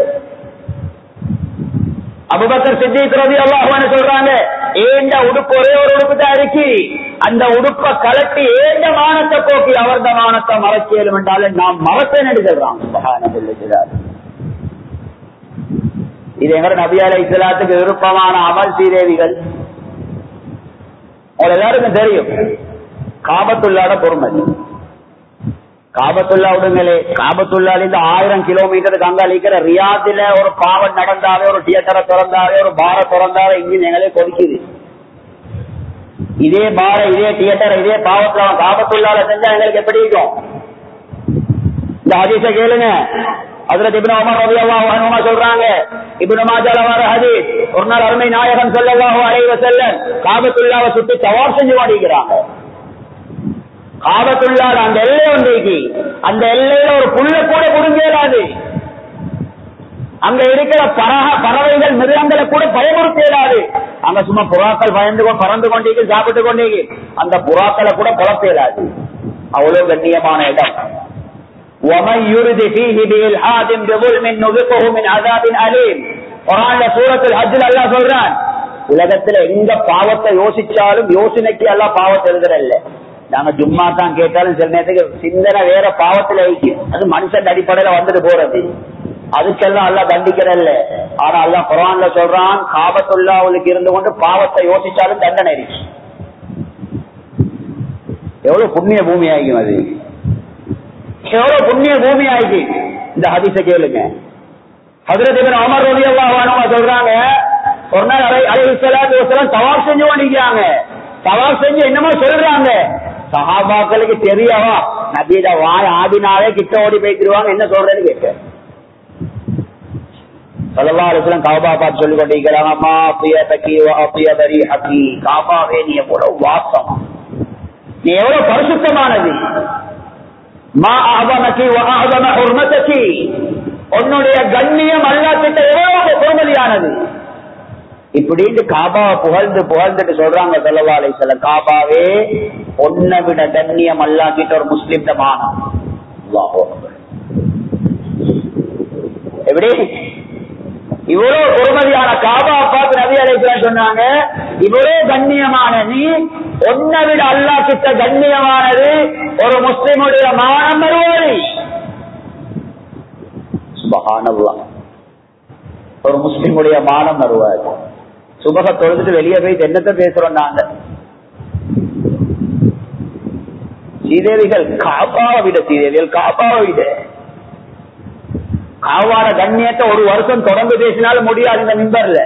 S1: அபுபக்கர் சித்திக் ரவி அல்லாஹ்வான்னு சொல்றாங்க ஏண்ட உடுப்பு ஒரே ஒரு உடுப்பு தான் இருக்கு அந்த உடுப்ப கலட்டி ஏண்ட மானத்தை போக்கி அவர்த மானத்தை மறைக்கலும் என்றாலும் நாம் மறப்பேன் என்று சொல்றான் சுபஹானல்லாஹ். இது எங்க நபி அலை இஸ்லாத்துக்கு விருப்பமான அமல் சீதேவிகள் உங்களுக்கு எல்லாருக்கும் தெரியும் காபத்துள்ளாட பொறுமை காபத்துல்லா விடுங்களே காபத்துள்ளால இருந்து ஆயிரம் கிலோமீட்டருக்கு அங்க அழிக்கிற ரியாத்துல ஒரு பாவம் நடந்தாலே ஒரு தியேட்டரை திறந்தாலே ஒரு பார திறந்தாலே இங்க எங்களே கொதிக்குது இதே பார இதே தியேட்டர் இதே பாவத்துல அவன் காபத்துள்ளால செஞ்சா எங்களுக்கு எப்படி இருக்கும் இந்த ஹதீஸ கேளுங்க அதுல இப்னு உமர் ரலியல்லாஹு அன்ஹுமா சொல்றாங்க இப்னு மாஜால வர ஹதீஸ் ஒரு நாள் அருமை நாயகன் ஸல்லல்லாஹு அலைஹி வஸல்லம் காபத்துல்லாவை சுத்தி தவாப் செஞ்சு வாடிக்கிறாங்க காபத்துள்ளால அந்த எல்லை ஒன்றைக்கு அந்த எல்லையில ஒரு புல்ல கூட புடுங்கலாது அங்க இருக்கிற பரக பறவைகள் மிருகங்களை கூட பயமுறுத்த இயலாது அங்க சும்மா புறாக்கள் பயந்து கொ- பறந்து கொண்டீங்க சாப்பிட்டு கொண்டீங்க அந்த புறாக்களை கூட குழப்ப இயலாது அவ்வளவு கண்ணியமான இடம் ومن يرد فيه بإلحاد بظلم نذقه من عذاب أليم குரான்ல சூரத்தில் ஹஜ்ஜில் அல்லாஹ் சொல்றான் உலகத்துல எங்க பாவத்தை யோசிச்சாலும் யோசனைக்கு எல்லாம் பாவத்தை எழுதுறல்ல நாங்க ஜும்மா தான் கேட்டாலும் சில நேரத்துக்கு சிந்தனை வேற பாவத்துல வைக்கும் அது மனுஷன் அடிப்படையில வந்துட்டு போறது அதுக்கெல்லாம் அல்லாஹ் தண்டிக்கிறல்ல ஆனா அல்லாஹ் குரான்ல சொல்றான் காபத்துல்லாவுக்கு இருந்து கொண்டு பாவத்தை யோசிச்சாலும் தண்டனை இருக்கு எவ்வளவு புண்ணிய பூமி ஆகும் அது எவ்வளவு புண்ணிய பூமி ஆகி இந்த ஹதீஸ கேளுங்க ஹதரத் இப்னு உமர் ரலியல்லாஹு அன்ஹு சொல்றாங்க ஒரு நாள் அலை அலைஹிஸ்ஸலாத்து வஸலாம் தவாப் செஞ்சு வண்டிக்காங்க தவாப் செஞ்சு என்னமோ சொல்றாங்க சஹாபாக்களுக்கு தெரியவா நபியிட வாய் ஆடினாலே கிட்ட ஓடி போய்க்கிடுவாங்க என்ன சொல்றேன்னு கேட்க சல்லல்லாஹு அலைஹி வஸல்லம் காபா பார்த்து சொல்லி கொண்டிருக்கிறாங்க அம்மா அப்பிய தக்கி அப்பிய தரி ஹக்கி காபாவே நீ எவ்வளவு வாசம் நீ எவ்வளவு பரிசுத்தமானது மா அகமகி அகம ஹுர்மதகி உன்னுடைய கண்ணியம் அல்லாஹ்கிட்ட எவ்வளவு பொறுமதியானது இப்படின்னு காபாவை புகழ்ந்து புகழ்ந்துட்டு சொல்றாங்க ஸல்லல்லாஹு அலைஹி வஸல்லம் காபாவே உன்னை விட கண்ணியம் அல்லாஹ்கிட்ட ஒரு முஸ்லிம் மானம் அல்லாஹு அக்பர் எப்படி இவ்வளவு பொறுமதியான காபா பார்த்து நபி அலைஹிஸ்ஸலாம் சொன்னாங்க இவ்வளவு கண்ணியமான நீ உன்னை விட அல்லாஹ் கிட்ட கண்ணியமானது ஒரு முஸ்லிமுடைய மானம் வருவாரி சுபஹானல்லாஹ் ஒரு முஸ்லிமுடைய மானம் வருவார் சுபக தொழுதுட்டு வெளியே போய் என்னத்தை பேசுறோம் நாங்க சீதேவிகள் காபாவை விட சீதேவிகள் காபாவை விட காவாட கண்ணியத்தை ஒரு வருஷம் தொடர்ந்து பேசினாலும் முடியாது இந்த மிம்பர்ல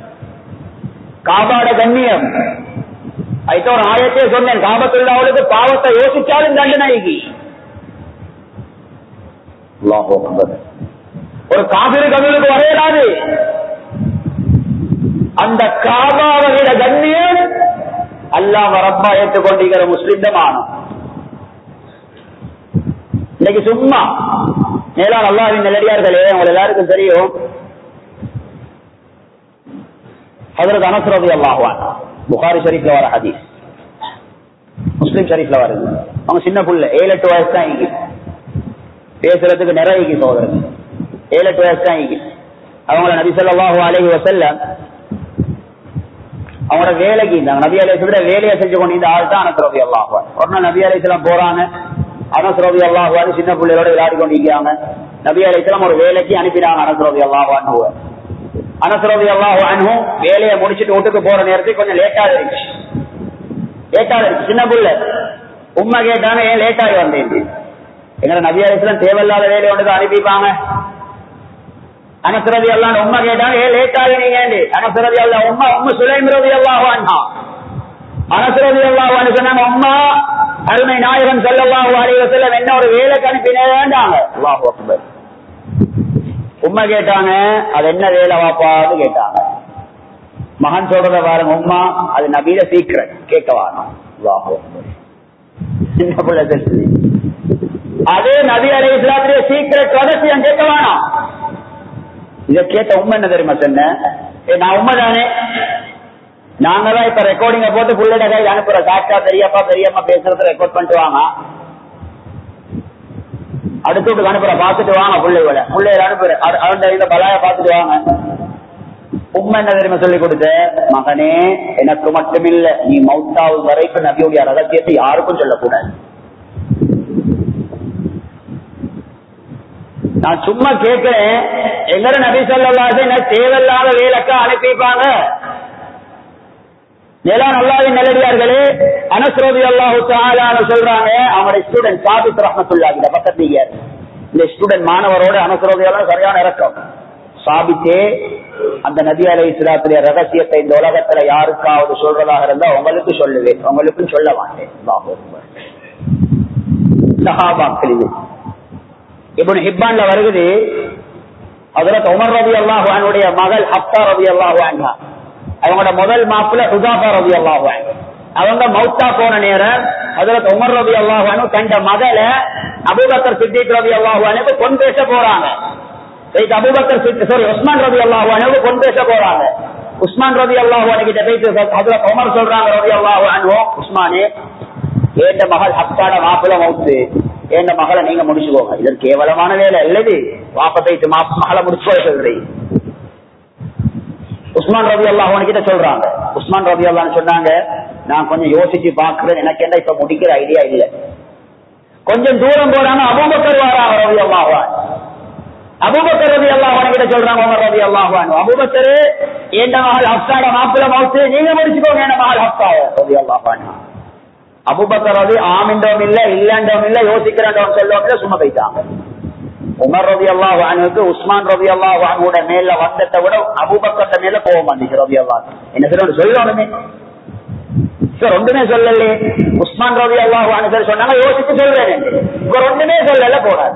S1: காபாட கண்ணியம் అయితే ஒரு ஆயத்தையே சொன்னேன் காபத்துள்ளாவுக்கு பாவத்தை யோசிச்சாலும் தண்டனைக்கு அல்லாஹ் அக்பர். ஒரு காபிரி கவிழுக்கு வரையலாது அந்த காபாவிட கண்ணியம் அல்லாஹ் ரப்பா ஏற்றுக்கொண்டிருக்கிற முஸ்லிம் மானம் இன்னைக்கு சும்மா மேலான அல்லாவின் நிலடியார்களே உங்க எல்லாருக்கும் தெரியும் ஹதரத் அனஸ்ரதி அல்லாஹ்வான் புகாரி ஷரீஃப்ல வர ஹதீஸ் முஸ்லிம் ஷரீஃப்ல வருது அவங்க சின்ன புள்ள ஏழு எட்டு வயசு தான் இங்க பேசுறதுக்கு நிறைய சோதரன் ஏழு எட்டு வயசு தான் இங்க அவங்கள நபி ஸல்லல்லாஹு அலைஹி வஸல்லம் அவங்களோட வேலைக்கு இருந்தாங்க நபி அலைஹிஸ்ஸல வேலையை செஞ்சு கொண்டு இந்த ஆள் தான் அனஸ் ரபி அல்லாஹ்வான் ஒரு நாள் நபி அலைஹிஸ்ஸலாம் போறாங்க அனஸ் ரபி அல்லாஹ்வான் சின்ன பிள்ளைகளோட விளையாடி கொண்டிருக்காங்க நபி அலைஹிஸ்ஸலாம் ஒரு வேலைக்கு அனுப்பினாங்க அனஸ் ரபி அல்லாஹ்வான் அனசரதி அல்லாஹ் அனும் வேலையை முடிச்சிட்டு வீட்டுக்கு போற நேரத்துக்கு கொஞ்சம் லேட்டா இருந்துச்சு லேட்டா இருந்துச்சு சின்ன புள்ள உண்மை கேட்டாங்க ஏன் லேட்டாகி வந்தேன் எங்க நபி அலிஸ்லாம் தேவையில்லாத வேலையை ஒன்று அனுப்பிப்பாங்க அனசரதி எல்லாம் உண்மை கேட்டாங்க ஏன் லேட் ஆகினீங்க அனசரதி அல்லா உம்மா உம்ம சுலைம்ரதி அல்லாஹான்ஹா அனசரதி அல்லாஹான்னு சொன்னாங்க உம்மா அருமை நாயகன் செல்லல்லாஹு அலைஹி வஸல்லம் என்ன ஒரு வேலைக்கு அனுப்பினேன்டாங்க அல்லாஹு அக்பர் உம்மா கேட்டாங்க அது என்ன வேலை வாப்பான்னு கேட்டாங்க மகன் சொல்றத பாருங்க உம்மா அது நபீல சீக்கிரம் கேட்க வாணும் அல்லாஹு அக்பர். சின்ன பிள்ளை தெரிஞ்சு அதே நபி அலை இஸ்லாத்திலே சீக்கிரட் ரகசியம் கேட்க வேணாம் இதை கேட்ட உண்மை என்ன தெரியுமா சொன்னேன் ஏ நான் உண்மை தானே நாங்க தான் இப்ப ரெக்கார்டிங்க போட்டு புள்ளிட கை அனுப்புறோம் சாச்சா பெரியப்பா பெரியம்மா பேசுறத ரெக்கார்ட் பண்ணிட்டு வாங்க அடுத்து வீட்டுக்கு அனுப்புற பாத்துட்டு வாங்க பிள்ளைகளை பிள்ளைகளை அனுப்புற அவன் இந்த பலாய பாத்துட்டு வாங்க உண்மை என்ன தெரியுமா சொல்லி கொடுத்த மகனே எனக்கு மட்டுமில்ல நீ மௌத்தாவும் வரைக்கும் நபியுடைய ரகசியத்தை யாருக்கும் சொல்லக்கூடாது நான் சும்மா கேட்கிறேன் எங்கட நபி சொல்லலாது என்ன தேவையில்லாத வேலைக்கா அனுப்பிப்பாங்க மேலான அல்லாவின் நல்லடியார்களே அனஸ்ரோதி அல்லாஹு தாலான்னு சொல்றாங்க அவங்களுடைய ஸ்டூடெண்ட் சாபித் ரஹமத்துல்லாஹி இந்த பக்கத்தீங்க இந்த ஸ்டூடெண்ட் மாணவரோட அனஸ்ரோதி எல்லாம் சரியான இறக்கம் சாபித்தே அந்த நபி அலை இஸ்லாத்துடைய ரகசியத்தை இந்த உலகத்துல யாருக்காவது சொல்றதாக இருந்தா உங்களுக்கு சொல்லுவேன் உங்களுக்கும் சொல்ல மாட்டேன் அல்லாஹு அக்பர். சஹாபாக்கள் இது இப்னு ஹிப்பான்ல வருகிறது ஹஜரத் உமர் ரவி அல்லாஹுடைய மகள் ஹப்தா ரவி அல்லாஹு அவங்களோட முதல் மாப்பிள்ள ஹுசாஃபா ரவி அல்லாஹு அவங்க மௌத்தா போன நேரம் ஹஜரத் உமர் ரவி அல்லாஹு கண்ட மகளை அபூபக்கர் சித்திக் ரவி அல்லாஹு பொன் பேச போறாங்க இதுக்கு அபூபக்கர் சித்தி சாரி உஸ்மான் ரவி அல்லாஹு பொன் பேச போறாங்க உஸ்மான் ரவி அல்லாஹு கிட்ட போயிட்டு ஹஜரத் உமர் சொல்றாங்க ரவி அல்லாஹு உஸ்மானே ஏண்ட மகள் ஹப்தாட மாப்பிள்ள மவுத்து ஏண்ட மகளை நீங்க முடிச்சுக்கோங்க இது கேவலமான வேலை இல்லது வாப்பத்தை மகளை முடிச்சு சொல்றீ உஸ்மான் ரவி அல்லாஹ் கிட்ட சொல்றாங்க உஸ்மான் ரவி அல்லான்னு சொன்னாங்க நான் கொஞ்சம் யோசிச்சு பாக்குறேன் எனக்கு என்ன இப்ப முடிக்கிற ஐடியா இல்ல கொஞ்சம் தூரம் போறாங்க அபூபக்கர் வாராங்க ரவி அல்லாஹான் அபூபக்கர் ரவி அல்லாஹ் கிட்ட சொல்றாங்க உமர் ரவி அல்லாஹான் அபூபக்கர் ஏண்ட மகள் ஹப்தாட மாப்பிள்ள மவுத்து நீங்க முடிச்சுக்கோங்க என்ன மகள் ஹப்தாவ ரவி அல்லாஹான் அபுபக்கர் ரவி ஆமின்றோம் இல்ல இல்லன்றோம் இல்ல யோசிக்கிறோம் சொல்லுவோம் சும்மா போயிட்டாங்க உமர் ரவி அல்லாஹ் வானுக்கு உஸ்மான் ரவி அல்லாஹ் வானோட மேல வந்தத்தை விட அபுபக்கர்ட்ட மேல கோவம் வந்துச்சு ரவி அல்லாஹ் என்ன சொல்லணும் சொல்லணுமே சார் ஒன்றுமே சொல்லலே உஸ்மான் ரவி அல்லாஹ் வானு சொல்லி சொன்னாங்க யோசிச்சு சொல்றேன் இப்ப ஒன்றுமே சொல்லல போறாரு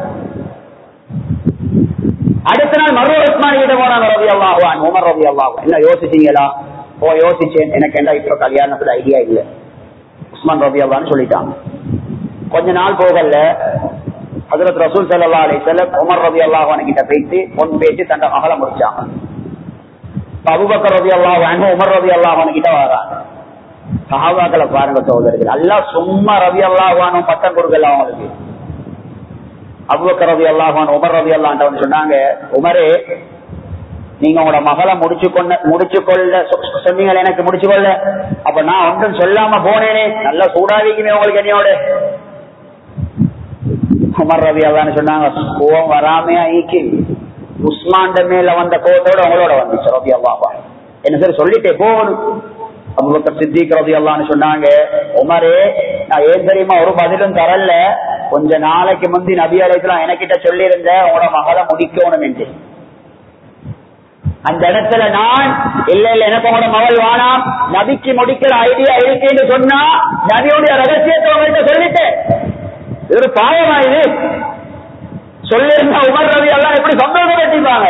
S1: அடுத்த நாள் மறு உஸ்மான் கிட்ட போனாங்க ரவி அல்லாஹ் வான் உமர் ரவி அல்லாஹ் என்ன யோசிச்சீங்களா ஓ யோசிச்சேன் எனக்கு என்ன இப்ப கல்யாணத்துல ஐடியா இல்லை உஸ்மான் ரபி அல்லான்னு சொல்லிட்டாங்க கொஞ்ச நாள் போகல ஹசரத் ரசூல் சல்லா அலி செல்லம் உமர் ரபி அல்லாஹான கிட்ட பேசி பொன் பேசி தன்னை மகளை முடிச்சாங்க அபுபக்கர் ரபி அல்லாஹ் உமர் ரபி அல்லாஹான கிட்ட வராங்க சஹாபாக்களை பாருங்க சோதரர்கள் எல்லாம் சும்மா ரவி அல்லாஹானும் பட்டம் கொடுக்கல அவங்களுக்கு அபுபக்கர் ரவி அல்லாஹான் உமர் ரவி அல்லான்னு சொன்னாங்க உமரே நீங்க உங்களோட மகளை முடிச்சு கொண்ட முடிச்சு கொள்ள சொன்னீங்க எனக்கு முடிச்சு கொள்ள அப்ப நான் ஒன்றும் சொல்லாம போனேனே நல்லா சூடாவிக்குமே உங்களுக்கு என்னையோட உமர் ரவி அல்லான்னு சொன்னாங்க கோவம் வராமையா ஈக்கி உஸ்மான் மேல வந்த கோவத்தோட உங்களோட வந்துச்சு ரவி அல்லாவா என்ன சரி சொல்லிட்டே போகணும் அபுபக்கர் சித்திக் ரதி அல்லான்னு சொன்னாங்க உமரே நான் ஏன் தெரியுமா ஒரு பதிலும் தரல கொஞ்ச நாளைக்கு முந்தி நபி அலைக்கலாம் எனக்கிட்ட சொல்லியிருந்தேன் உங்களோட மகளை முடிக்கணும் என்று அந்த இடத்துல நான் இல்ல இல்ல எனக்கு உங்களோட மகள் வேணாம் நபிக்கு முடிக்கிற ஐடியா இருக்குன்னு சொன்னா நபியுடைய ரகசியத்தை உங்கள்கிட்ட சொல்லிட்டேன் இது ஒரு பாவமா இது சொல்லிருந்தா உமர் ரவி எல்லாம் எப்படி சந்தோஷம் கட்டிப்பாங்க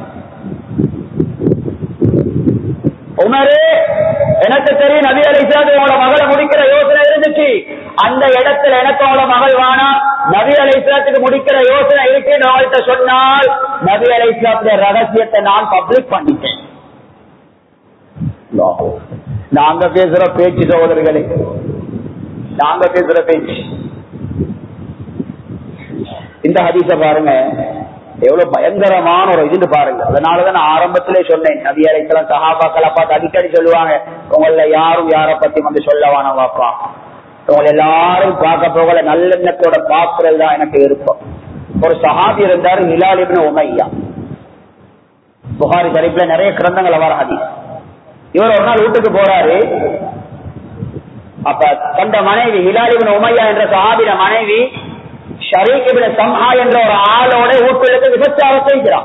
S1: உமரு எனக்கு தெரியும் நபி அலி உங்களோட மகளை முடிக்கிற யோசனை இருந்துச்சு அந்த இடத்துல எனக்கு உங்களோட மகள் வேணாம் நபி அலி இஸ்லாத்துக்கு முடிக்கிற யோசனை இருக்குன்னு அவங்கள்ட்ட சொன்னால் நபி அலி இஸ்லாத்துடைய ரகசியத்தை நான் பப்ளிக் பண்ணிட்டேன் நாங்க பேசுற பேச்சு சகோதரர்களே நாங்க பேசுற பேச்சு இந்த ஹதீஸ பாருங்க எவ்வளவு பயங்கரமான ஒரு இது பாருங்க அதனாலதான் நான் ஆரம்பத்திலே சொன்னேன் நபி அலைக்கலாம் சஹாபாக்களை பார்த்து அடிக்கடி சொல்லுவாங்க உங்கள யாரும் யார பத்தி வந்து சொல்லவான வாப்பா உங்களை எல்லாரும் பார்க்க போகல நல்லெண்ணத்தோட பாக்குறது தான் எனக்கு விருப்பம் ஒரு சஹாபி இருந்தாரு ஹிலாலிபின் உமையா புகாரி தரிப்புல நிறைய கிரந்தங்கள் வர ஹதீஸ் இவர் ஒரு நாள் வீட்டுக்கு போறாரு அப்ப தந்த மனைவி ஹிலாலிபின் உமையா என்ற சஹாபின மனைவி ஷரீக் இப்னு சம்ஹா என்ற ஒரு ஆளோட வீட்டுக்கு விபச்சாரம் செய்கிறான்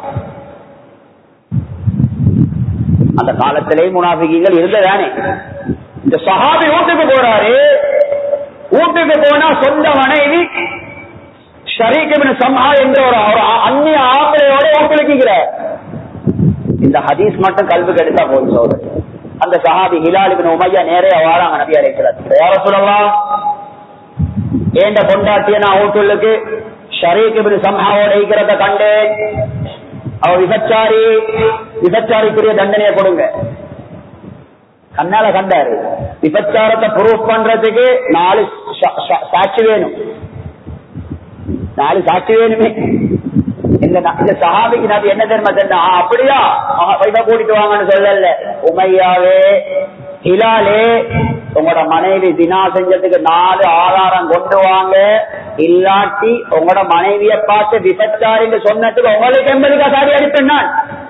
S1: அந்த காலத்திலே முனாபிகள் இருந்ததானே இந்த சஹாபி வீட்டுக்கு போறாரு வீட்டுக்கு போனா சொந்த மனைவி ஷரீக் இப்னு சம்ஹா என்ற ஒரு ஒரு அந்நிய ஆப்பிளையோட வீட்டுக்கிறார் இந்த ஹதீஸ் மட்டும் கல்வி கெடுத்தா போய் சொல்றது அந்த சஹாபி ஹிலால் இப்னு உமையா நேரே வாழாங்க நபி அழைக்கிறார் யார சொல்லலாம் ஏண்ட பொண்டாட்டிய நான் வீட்டுள்ளுக்கு ஷரீக் இப்படி சம்ஹாவோட இருக்கிறத கண்டு அவ விபச்சாரி விபச்சாரிக்குரிய தண்டனையை கொடுங்க கண்ணால கண்டாரு விபச்சாரத்தை ப்ரூஃப் பண்றதுக்கு நாலு சாட்சி வேணும் நாலு சாட்சி வேணுமே இந்த இந்த சஹாபிக்கு நான் என்ன தெரியுமா சொன்னா அப்படியா இதை கூட்டிட்டு வாங்கன்னு சொல்லல உமையாவே ஹிலாலே உங்களோட மனைவி தினா செஞ்சதுக்கு நாலு ஆதாரம் கொண்டு வாங்க இல்லாட்டி உங்களோட மனைவிய பார்த்து விபச்சாரின்னு சொன்னதுக்கு உங்களுக்கு எண்பதுக்கா சாரி அடிப்பேன் நான்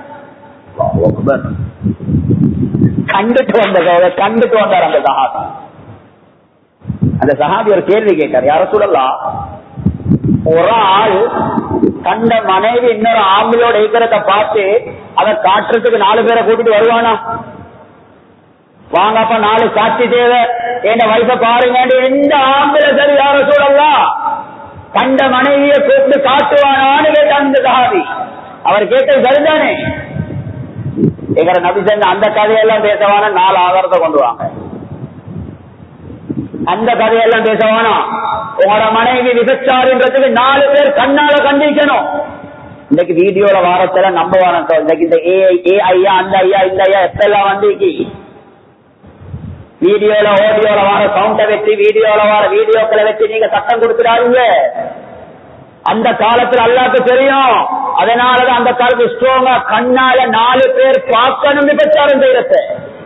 S1: கண்டுட்டு வந்த கண்டுட்டு வந்தார் அந்த சஹாபி அந்த சஹாபி ஒரு கேள்வி கேட்டார் யார சொல்லலாம் ஒரு ஆள் கண்ட மனைவி இன்னொரு ஆம்பளோட இருக்கிறத பார்த்து அதை காட்டுறதுக்கு நாலு பேரை கூட்டிட்டு வருவானா வாங்கப்ப நாலு சாட்சி தேவை என் வயச பாருங்க எந்த ஆம்பளை சரி யார சூழல்லாம் கண்ட மனைவியை கூப்பிட்டு காட்டுவானான்னு கேட்டான் இந்த சஹாபி அவர் கேட்டது சரிதானே எங்கட நபி சேர்ந்த அந்த கதையெல்லாம் பேசவான நாலு ஆதாரத்தை கொண்டு வாங்க அந்த கதையெல்லாம் பேசவானா உங்களோட மனைவி விபச்சாருன்றதுக்கு நாலு பேர் கண்ணால கண்டிக்கணும் இன்னைக்கு வீடியோல வாரத்துல நம்ப வாரம் இன்னைக்கு இந்த ஏ ஏ ஐயா அந்த ஐயா இந்த ஐயா எப்பெல்லாம் வந்து வீடியோல ஆடியோல வர சவுண்ட வச்சு வீடியோல வர வீடியோக்களை வச்சு நீங்க சட்டம் கொடுத்துடாதீங்க அந்த காலத்துல அல்லாக்கு தெரியும் அதனாலதான் அந்த காலத்து ஸ்ட்ராங்கா கண்ணால நாலு பேர் பார்க்கணும் விபச்சாரம் செய்யறது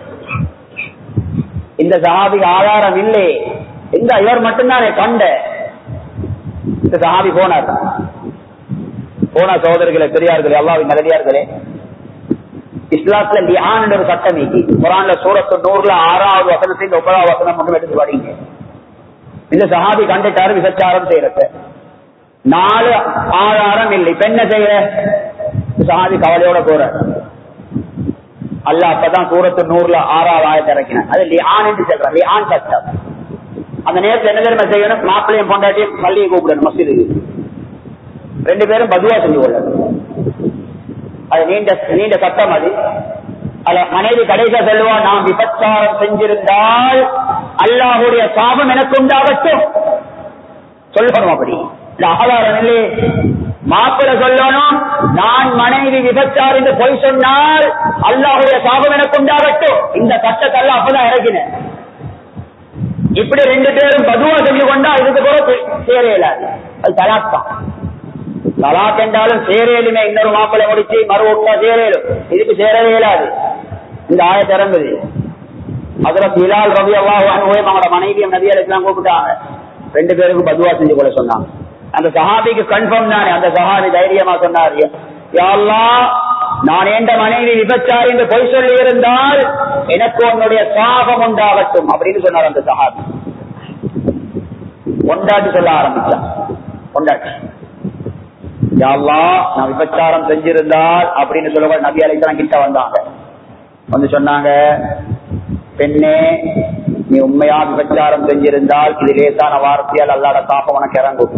S1: இந்த சஹாபிக்கு ஆதாரம் இல்லை இந்த இவர் மட்டும்தானே கண்ட இந்த சஹாபி போனார் போன சகோதரர்களே பெரியார்களே அல்லாவின் நல்லடியார்களே இஸ்லாத்துல லியான் ஒரு சட்டம் நீக்கி குரான்ல சூரத்து நூறுல ஆறாவது வசனத்தின் ஒன்பதாவது வசனம் மட்டும் எடுத்து படிங்க இந்த சஹாபி கண்டுட்டாரு விபச்சாரம் செய்யறது நாலு ஆதாரம் இல்லை இப்ப என்ன செய்யற சஹாபி கவலையோட போற அல்ல அப்பதான் சூரத்து நூறுல ஆறாவது ஆயத்தை இறக்கினான் அது லியான் என்று சொல்ற லியான் சட்டம் அந்த நேரத்தில் என்ன தெரியுமா செய்யணும் மாப்பிள்ளையும் பொண்டாட்டியும் பள்ளியை கூப்பிடணும் மசிதுக்கு ரெண்டு பேரும் பதுவா செஞ்சு கொள்ளணும் அது நீண்ட நீண்ட சட்டம் அது அல்ல மனைவி கடைசியா சொல்லுவா நான் விபச்சாரம் செஞ்சிருந்தால் அல்லாஹுடைய சாபம் எனக்கு உண்டாகட்டும் சொல்லணும் அப்படி இந்த ஆதாரம் இல்லையே மாப்பிள்ள சொல்லணும் நான் மனைவி விபச்சார் என்று பொய் சொன்னால் அல்லாஹுடைய சாபம் எனக்கு உண்டாகட்டும் இந்த சட்டத்தல்ல அப்பதான் இறக்கினேன் இப்படி ரெண்டு பேரும் பதுவா செஞ்சு கொண்டா இதுக்கு கூட சேரையிலாது அது தலாத்தான் தலாக் என்றாலும் சேரேலுமே இன்னொரு மாப்பிள்ளை முடிச்சு மறு ஒட்டா சேரேலும் இதுக்கு சேரவே இயலாது இந்த ஆய திறந்தது அதுல பிலால் ரவி அல்லாஹ் அவங்களோட மனைவியும் நதியால் எல்லாம் கூப்பிட்டாங்க ரெண்டு பேருக்கும் பதுவா செஞ்சு கொள்ள சொன்னாங்க அந்த சஹாபிக்கு கன்ஃபார்ம் தானே அந்த சஹாபி தைரியமா சொன்னார் யாழ்லா நான் எந்த மனைவி விபச்சாரி என்று பொய் சொல்லி இருந்தால் எனக்கு உன்னுடைய சாபம் உண்டாகட்டும் அப்படின்னு சொன்னார் அந்த சஹாபி கொண்டாட்டி சொல்ல ஆரம்பிச்சான் கொண்டாட்டி யா அல்லாஹ், நான் விபச்சாரம் செஞ்சிருந்தால் அப்படின்னு சொல்லுவாங்க நபி அலைக்கலாம் கிட்ட வந்தாங்க வந்து சொன்னாங்க பெண்ணே நீ உண்மையா விபச்சாரம் செஞ்சிருந்தால் இது லேசான வார்த்தையால் அல்லாட சாபம் உனக்கு இறங்கும்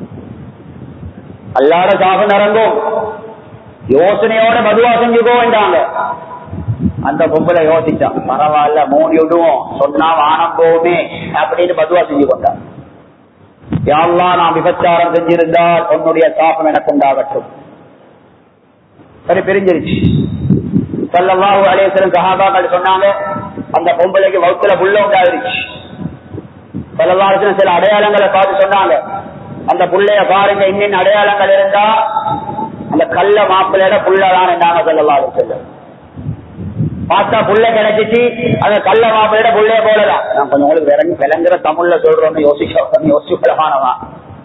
S1: அல்லாட சாபம் இறங்கும் யோசனையோட மதுவா செஞ்சுக்கோ வேண்டாங்க அந்த பொம்பளை யோசிச்சான் பரவாயில்ல மூடி விடுவோம் சொன்னா வானம் போகுமே அப்படின்னு மதுவா செஞ்சு கொண்டான் யாழ்லா நான் விபச்சாரம் செஞ்சிருந்தால் உன்னுடைய சாபம் எனக்கு உண்டாகட்டும் சரி பிரிஞ்சிருச்சு சல்லல்லாஹு அலைஹி வஸல்லம் சஹாபாக்கள் சொன்னாங்க அந்த பொம்பளைக்கு வகுத்துல புள்ள உண்டாயிருச்சு சல்லல்லாஹு அலைஹி வஸல்லம் சில அடையாளங்களை பார்த்து சொன்னாங்க அந்த புள்ளைய பாருங்க இன்னின் அடையாளங்கள் இருந்தா அந்த கள்ள மாப்பிள்ளையோட புள்ளதான் என்றாங்க சல்லல்லாஹு அலைஹி வஸல்லம் பார்த்தா புள்ள கிடைச்சிச்சு அந்த கள்ள மாப்பிள்ளையோட புள்ளைய போலதான் நான் கொஞ்சம் உங்களுக்கு விளங்கி விளங்குற தமிழ்ல சொல்றோம்னு யோசிக்க யோசிச்சு பலமானதான்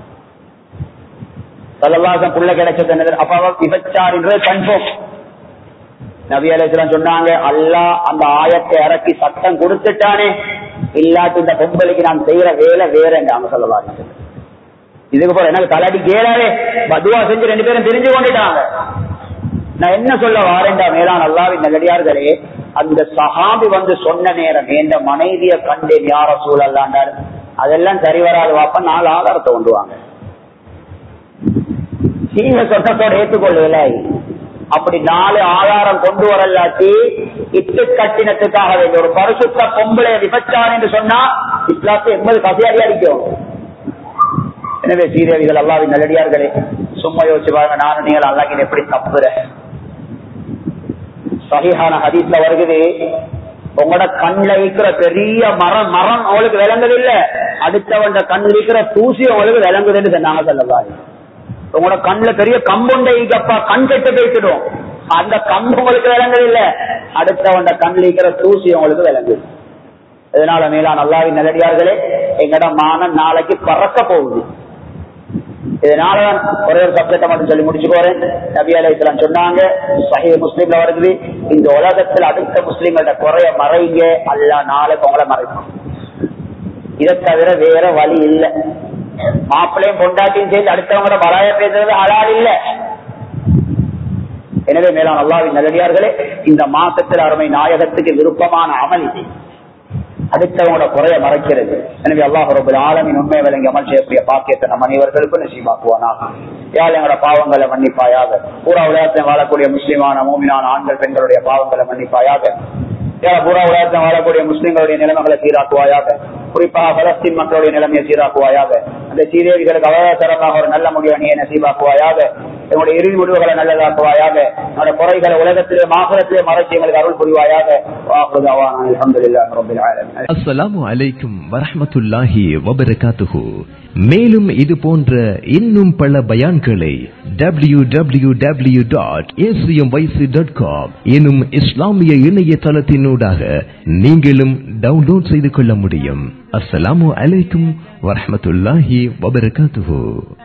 S1: சல்லல்லாஹு புள்ள கிடைச்சது என்னது அப்ப விபச்சாரின்றது கன்ஃபார்ம் நபி அலைஹிஸ்ஸலாம் சொன்னாங்க அல்லாஹ் அந்த ஆயத்தை இறக்கி சட்டம் கொடுத்துட்டானே இல்லாட்டி இந்த பொம்பளைக்கு நான் செய்யற வேலை வேறேன்டாங்க சொல்லலாம் இதுக்கு போற எனக்கு தலாடி கேளாவே பதுவா செஞ்சு ரெண்டு பேரும் தெரிஞ்சு கொண்டுட்டாங்க நான் என்ன சொல்ல வாரேன்டா மேலான் அல்லாவின் நல்லடியார்களே அந்த சஹாபி வந்து சொன்ன நேரம் என்ற மனைவிய கண்டேன் யார சூழல்லாண்டாரு அதெல்லாம் சரி வராது வாப்ப நாலு ஆதாரத்தை கொண்டு வாங்க நீங்க சொன்னத்தோட ஏற்றுக்கொள்ளல அப்படி நாலு ஆதாரம் கொண்டு வரலாட்டி இட்டு கட்டினத்துக்காக வேண்டிய ஒரு பரிசுத்த பொம்பளை விபச்சாரம் என்று சொன்னா இஸ்லாத்தை எண்பது கசையாடி அடிக்கும் எனவே சீரியவிகள் அல்லாவின் நல்லடியார்களே சும்மா யோசிச்சு பாருங்க நானும் நீங்கள் அல்லாஹின் எப்படி தப்புற சகிஹான ஹதீஸ்ல வருகிறது உங்களோட கண்ணில் இருக்கிற பெரிய மரம் மரம் அவளுக்கு விளங்குதில்ல அடுத்தவன் கண்ணில் இருக்கிற தூசி அவளுக்கு விளங்குதுன்னு சொன்னாங்க சொல்லலாம் உங்களோட கண்ணுல பெரிய கம்புண்டை அப்பா கண் கெட்டு போயிட்டுடும் அந்த கம்பு உங்களுக்கு விளங்குது இல்ல அடுத்தவன் கண்ணில் இருக்கிற தூசி உங்களுக்கு விளங்குது இதனால மேலா நல்லாவின் நல்லடியார்களே எங்கட மானம் நாளைக்கு பறக்க போகுது இதனாலதான் ஒரே ஒரு சப்ஜெக்ட மட்டும் சொல்லி முடிச்சு போறேன் நபி அலைஹிஸ்ஸலாம் சொன்னாங்க சஹீ முஸ்லீம்ல வருது இந்த உலகத்தில் அடுத்த முஸ்லீம்களோட குறைய மறைங்க அல்ல நாளைக்கு உங்களை மறைக்கும் இதை தவிர வேற வழி இல்லை மாப்பிள்ளையும் பொண்டாட்டியும் சேர்ந்து அடுத்தவங்களோட பலாய பேசுறது ஹலால் இல்ல எனவே மேலான அல்லாவின் நல்லடியார்களே இந்த மாசத்தில் அருமை நாயகத்துக்கு விருப்பமான அமல் இது அடுத்தவங்களோட குறைய மறைக்கிறது எனவே அல்லாஹ் ரபுல் ஆலமின் உண்மை விளங்கி அமல் செய்யக்கூடிய பாக்கியத்தை நம் அனைவர்களுக்கும் நசீபாக்குவானா யாழ் எங்களோட பாவங்களை மன்னிப்பாயாக பூரா உலகத்தில் வாழக்கூடிய முஸ்லிமான மூமினான ஆண்கள் பெண்களுடைய பாவங்களை மன்னிப்பாயாக பூரா உலகத்தில் வாழக்கூடிய முஸ்லிம்களுடைய நிலைமைகளை சீராக்குவாயாக குறிப்பாக பலஸ்தீன் மக்களுடைய நிலைமையை சீராக்குவாயாக அந்த சீரேவிகளுக்கு அவசரமாக ஒரு நல்ல முடிவு அணியை நசீபாக்குவாயாக எங்களுடைய இறுதி முடிவுகளை நல்லதாக்குவாயாக நம்முடைய குறைகளை உலகத்திலே மாசத்திலே மறைச்சி எங்களுக்கு அருள் புரிவாயாக
S2: அஸ்ஸலாமு அலைக்கும் வரஹ்மத்துல்லாஹி வபரகாத்துஹு மேலும் இது போன்ற இன்னும் பல பயான்களை W W W dot dot com எனும் இஸ்லாமிய இணையதளத்தினூடாக நீங்களும் டவுன்லோட் செய்து கொள்ள முடியும் அஸ்ஸலாமு அலைக்கும் வரஹ்மத்துல்லாஹி வபரகாத்துஹு